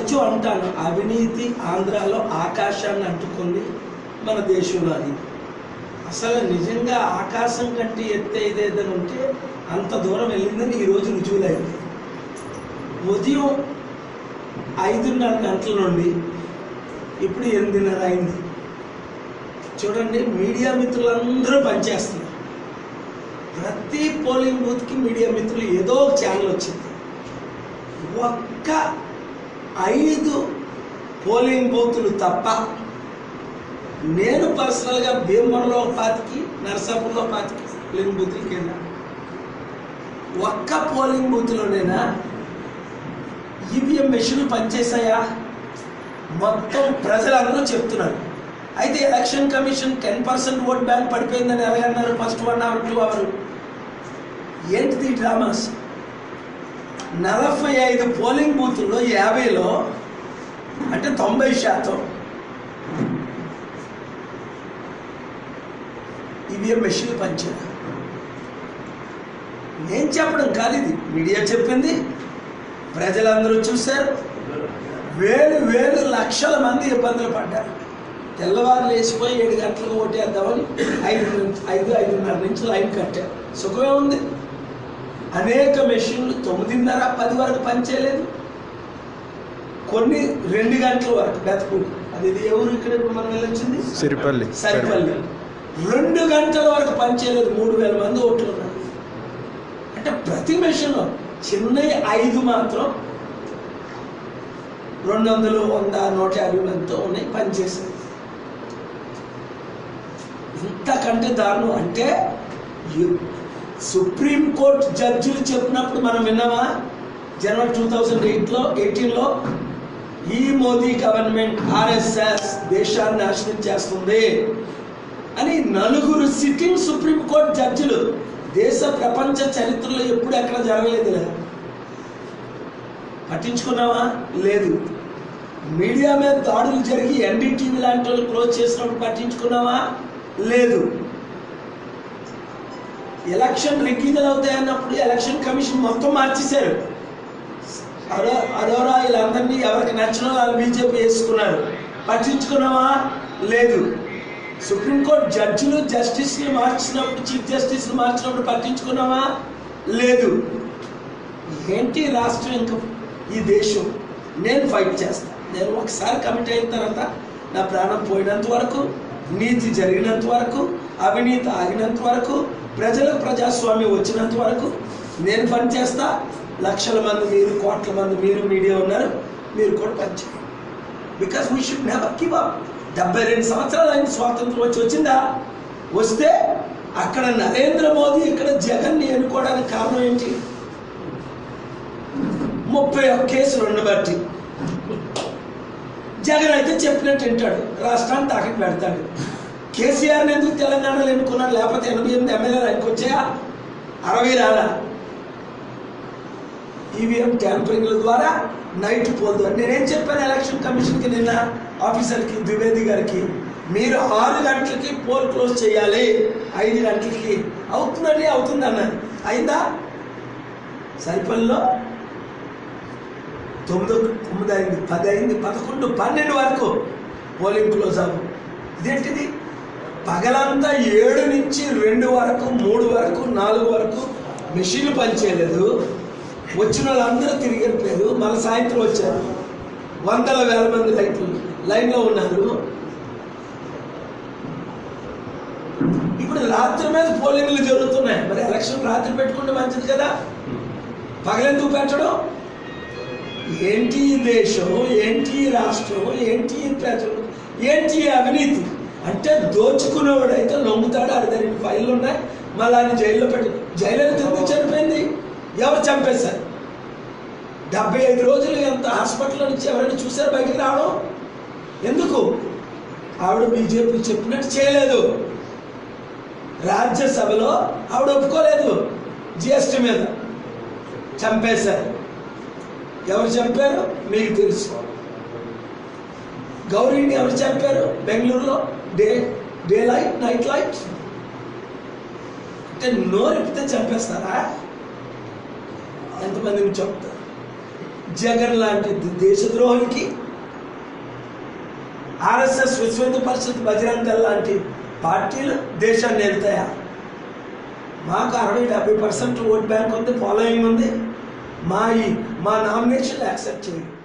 తరచూ అంటాను అవినీతి ఆంధ్రాలో ఆకాశాన్ని అంటుకుంది మన దేశంలో అది అసలు నిజంగా ఆకాశం కంటే ఎత్తు ఏదేదని ఉంటే అంత దూరం వెళ్ళిందని ఈరోజు రుజువులైంది ఉదయం ఐదున్నర గంటల నుండి ఇప్పుడు ఎనిమిదిన్నర అయింది చూడండి మీడియా మిత్రులందరూ పనిచేస్తున్నారు ప్రతి పోలింగ్ బూత్కి మీడియా మిత్రులు ఏదో ఒక ఛానల్ వచ్చింది ఒక్క ఐదు పోలింగ్ బూతులు తప్ప నేను పర్సనల్గా భీమవరంలో ఒక పాతికి నరసాపురంలో పాతికి పోలింగ్ బూతులకి వెళ్ళాను ఒక్క పోలింగ్ బూత్లోనైనా ఈవీఎం మెషిన్లు పనిచేశాయా మొత్తం ప్రజలందరూ చెప్తున్నారు అయితే election commission ten percent vote bank పడిపోయిందని ఎలాగన్నారు first one hour two hour ఏంటిది ఈ డ్రామాస్ నలభై ఐదు పోలింగ్ బూతుల్లో యాభైలో అంటే తొంభై శాతం ఈవీఎం మెషిన్లు పనిచేయాలి నేను చెప్పడం కాదు ఇది మీడియా చెప్పింది ప్రజలందరూ చూశారు వేలు వేలు లక్షల మంది ఇబ్బందులు పడ్డారు తెల్లవారు లేచిపోయి ఏడు గంటలకు ఓటేద్దామని ఐదు నుంచి ఐదు ఐదున్నర నుంచి లైన్ కట్టారు సుఖమే ఉంది అనేక మెషిన్లు తొమ్మిదిన్నర పది వరకు పనిచేయలేదు కొన్ని రెండు గంటల వరకు బెతకూడి అది ఇది ఎవరు ఇక్కడ ఇప్పుడు మనం వెళ్ళొచ్చింది సిరిపల్లి సరిపల్లి రెండు గంటల వరకు పనిచేయలేదు మూడు వేల మంది ఓట్లు ఉన్నారు అంటే ప్రతి మెషిన్లో చిన్న ఐదు మాత్రం రెండు వందలు వంద నూట యాభై మందితో ఉన్నాయి పనిచేసేది ఇంతకంటే దారుణం అంటే యు- సుప్రీంకోర్టు జడ్జిలు చెప్పినప్పుడు మనం విన్నామా జనవరి టూ థౌజండ్ ఎయిట్లో ఎయిటీన్లో ఈ మోదీ గవర్నమెంట్ ఆర్ఎస్ఎస్ దేశాన్ని నాశనం చేస్తుంది అని నలుగురు సిట్టింగ్ సుప్రీంకోర్టు జడ్జిలు దేశ ప్రపంచ చరిత్రలో ఎప్పుడు ఎక్కడ జరగలేదు ఇలా. పట్టించుకున్నావా లేదు మీడియా మీద దాడులు జరిగి ఎన్డీటీవీ లాంటి వాళ్ళు క్లోజ్ చేసినప్పుడు పట్టించుకున్నావా లేదు ఎలక్షన్ రిగ్గీదలు అవుతాయి అన్నప్పుడు ఎలక్షన్ కమిషన్ మొత్తం మార్చేశారు అరో అరోరా వీళ్ళందరినీ ఎవరికి నచ్చిన వాళ్ళు బీజేపీ వేసుకున్నారు పట్టించుకున్నావా లేదు సుప్రీంకోర్టు జడ్జిలు జస్టిస్లు మార్చినప్పుడు చీఫ్ జస్టిస్లు మార్చినప్పుడు పట్టించుకున్నావా లేదు ఏంటి ఈ రాష్ట్రం ఇంకా ఈ దేశం నేను ఫైట్ చేస్తాను నేను ఒకసారి కమిట్ అయిన తర్వాత నా ప్రాణం పోయినంత వరకు నీతి జరిగినంత వరకు అవినీతి ఆగినంత వరకు ప్రజలకు ప్రజాస్వామ్యం వచ్చినంత వరకు నేను పని చేస్తా లక్షల మంది మీరు కోట్ల మంది మీరు మీడియా ఉన్నారు మీరు కూడా పనిచేయండి because we should never give up డెబ్బై రెండు సంవత్సరాలు అయిన స్వాతంత్రం వచ్చి వచ్చిందా వస్తే అక్కడ నరేంద్ర మోదీ ఇక్కడ జగన్ని ఎన్నుకోవడానికి కారణం ఏంటి ముప్పై ఒక్క కేసులు ఉండబట్టి జగన్ అయితే చెప్పినట్టు వింటాడు రాష్ట్రాన్ని తాకట్టు పెడతాడు కేసీఆర్ని ఎందుకు తెలంగాణలో ఎన్నుకున్నాడు లేకపోతే ఎనభై ఎనిమిది ఎమ్మెల్యేలు ఆయనకు వచ్చాయా అరవై రాలా ఈవీఎం ట్యాంపరింగ్ల ద్వారా నైట్ పోల్ ద్వారా నేనేం చెప్పాను ఎలక్షన్ కమిషన్కి నిన్న ఆఫీసర్కి ద్వివేది గారికి మీరు ఆరు గంటలకి పోల్ క్లోజ్ చేయాలి ఐదు గంటలకి అవుతుందండి అవుతుంది అన్నారు అయిందా సరిపల్లిలో తొమ్మిది తొమ్మిది అయింది పది అయింది పదకొండు పన్నెండు వరకు పోలింగ్ క్లోజ్ అవ్వు ఇదేంటిది పగలంతా ఏడు నుంచి రెండు వరకు మూడు వరకు నాలుగు వరకు మెషిన్లు పనిచేయలేదు వచ్చిన వాళ్ళందరూ తిరిగి వెళ్ళిపోయారు మళ్ళీ సాయంత్రం వచ్చారు వందల వేల మంది లైట్లు లైన్లో ఉన్నారు ఇప్పుడు రాత్రి మీద పోలింగ్లు జరుగుతున్నాయి మరి ఎలక్షన్ రాత్రి పెట్టుకుంటే మంచిది కదా పగలెందుకు పెట్టడం ఏంటి ఈ దేశం ఏంటి ఈ రాష్ట్రం ఏంటి ఈ ప్రజలు ఏంటి ఈ అవినీతి అంటే దోచుకునేవాడైతే లొంగుతాడు ఆడి దగ్గర ఫైళ్ళు ఉన్నాయి మళ్ళీ ఆయన జైల్లో పెట్టి జైలు ఎందుకు చనిపోయింది ఎవరు చంపేశారు డెబ్బై ఐదు రోజులు ఎంత హాస్పిటల్ నుంచి ఎవరైనా చూసారు బయటికి రావడం ఎందుకు ఆవిడ బీజేపీ చెప్పినట్టు చేయలేదు రాజ్యసభలో ఆవిడ ఒప్పుకోలేదు జిఎస్టీ మీద చంపేశారు ఎవరు చంపారు మీకు తెలుసు గౌరీని ఎవరు చంపారు బెంగళూరులో day day light night light అంటే నోరెప్పితే చంపేస్తారా ఎంతమందిని చెప్తారు జగన్ లాంటి దేశద్రోహులకి ఆర్ఎస్ఎస్ విశ్వ హిందూ పరిషత్ బజరంగ దళ్ లాంటి పార్టీలు దేశాన్ని వెళ్తాయా మాకు అరవై డెబ్బై పర్సెంట్ ఓట్ బ్యాంక్ ఉంది ఫాలోయింగ్ ఉంది మా ఈ మా నామినేషన్ యాక్సెప్ట్ చేయండి